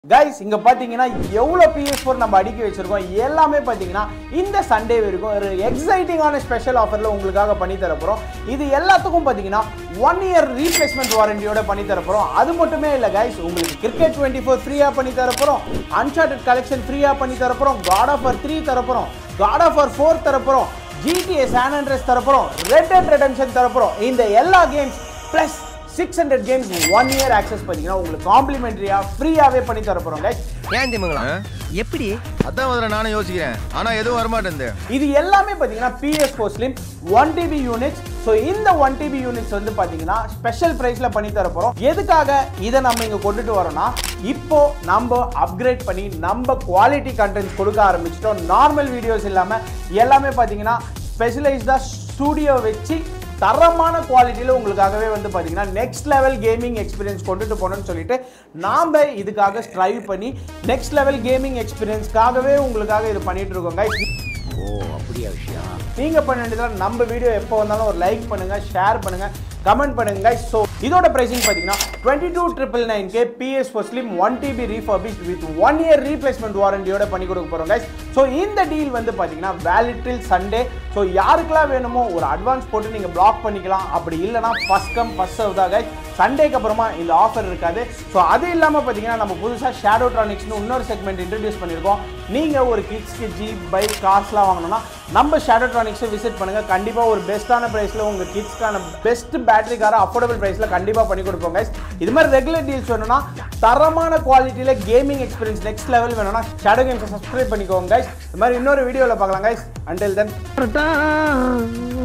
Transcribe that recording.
Guys இங்க பாத்தீங்கன்னா எவ்வளவு பிஎஸ் ஃபோர் நம்ம அடுக்கி வச்சிருக்கோம் எல்லாமே பாத்தீங்கன்னா இந்த சண்டே வரைக்கும் ஒரு எக்ஸைட்டிங்கான ஸ்பெஷல் ஆஃபர்ல உங்களுக்காக பண்ணி தர போறோம் இது எல்லாத்துக்கும் பாத்தீங்கன்னா ஒன் இயர் ரீப்ளேஸ்மெண்ட் வாரண்டியோட பண்ணி தர போறோம் அது மட்டுமே இல்ல கைஸ் உங்களுக்கு கிரிக்கெட் டுவெண்ட்டி ஃபோர் ஃப்ரீயா பண்ணி தர போறோம் அன்சார்டட் கலெக்ஷன் ஃப்ரீயா பண்ணி தர போறோம் காட் ஆஃப் த்ரீ தர போறோம் காட் ஆஃப் ஃபோர் தர போறோம் ஜிடிஏ சான் அண்ட்ரஸ் தர போறோம் ரெட் டெட் ரெடம்ஷன் தர போறோம் இந்த எல்லா games plus six hundred games one year access பார்த்தீங்கன்னா உங்களுக்கு காம்ப்ளிமெண்ட்ரியா ஃப்ரீயாவே பண்ணி தர போறோம் guys. ஏன் திமுங்களா எப்படி அதான் முதல்ல நானும் யோசிக்கிறேன் ஆனா எதுவும் வரமாட்டேன் இது எல்லாமே பார்த்தீங்கன்னா PS four slim one TB units so இந்த ஒன் டிபி யூனிட்ஸ் வந்து பார்த்தீங்கன்னா ஸ்பெஷல் ப்ரைஸில் பண்ணி தர போகிறோம் எதுக்காக இதை நம்ம இங்கே கொண்டுட்டு வரோம்னா இப்போ நம்ம அப்கிரேட் பண்ணி நம்ம குவாலிட்டி கண்டென்ட்ஸ் கொடுக்க ஆரம்பிச்சிட்டோம் நார்மல் வீடியோஸ் இல்லாமல் எல்லாமே பார்த்தீங்கன்னா ஸ்பெஷலைஸ்டாக ஸ்டூடியோ வச்சு தரமான குவாலிட்டியில் உங்களுக்காகவே வந்து பார்த்தீங்கன்னா நெக்ஸ்ட் லெவல் கேமிங் எக்ஸ்பீரியன்ஸ் கொண்டுட்டு போகணும்னு சொல்லிட்டு நாம் இதுக்காக ஸ்ட்ரைவ் பண்ணி நெக்ஸ்ட் லெவல் கேமிங் எக்ஸ்பீரியன்ஸ்க்காகவே உங்களுக்காக இது பண்ணிட்டு இருக்கோம் guys. ஓ அப்படியா விஷயம் நீங்க பண்ண வேண்டியதுலாம் நம்ம வீடியோ எப்போ வந்தாலும் ஒரு லைக் பண்ணுங்க ஷேர் பண்ணுங்க கமெண்ட் பண்ணுங்க guys. ஸோ இதோட பிரைசிங் பார்த்தீங்கன்னா twenty two triple nine K PS four slim one TB refurbish with one year replacement வாரண்டியோட பண்ணி கொடுக்க போகிறோம் guys. ஸோ இந்த டீல் வந்து பார்த்தீங்கன்னா வேலிட் டில் சண்டே ஸோ யாருக்கெல்லாம் வேணுமோ ஒரு அட்வான்ஸ் போட்டு நீங்கள் பிளாக் பண்ணிக்கலாம் அப்படி இல்லைனா ஃபஸ்ட் கம் ஃபஸ்ட் சர்வ் தான் guys. சண்டேக்கு அப்புறமா இந்த ஆஃபர் இருக்காது ஸோ அது இல்லாமல் பார்த்தீங்கன்னா நம்ம புதுசாக ஷேடோ ட்ரானிக்ஸ்னு இன்னொரு செக்மெண்ட் இன்ட்ரடியூஸ் பண்ணியிருக்கோம் நீங்கள் ஒரு கிட்ஸ்க்கு ஜீப் பைக் கார்ஸ்லாம் வாங்கணும்னா நம்ம ஷேடோ ட்ரானிக்ஸை விசிட் பண்ணுங்கள் கண்டிப்பாக ஒரு பெஸ்ட்டான ப்ரைஸில் உங்கள் கிட்ஸ்க்கான பெஸ்ட் பேட்டரி காரை அஃபோர்டபுள் ப்ரைஸில் கண்டிப்பாக பண்ணி கொடுப்போம் guys. இது மாதிரி ரெகுலர் டீல்ஸ் வேணும்னா தரமான குவாலிட்டியில் கேமிங் எக்ஸ்பீரியன்ஸ் நெக்ஸ்ட் லெவல் வேணும்னா ஷேடோ கேம்ஸை சப்ஸ்கிரைப் பண்ணிக்கோங்க guys. இது மாதிரி இன்னொரு வீடியோவில் பார்க்கலாம் guys. until then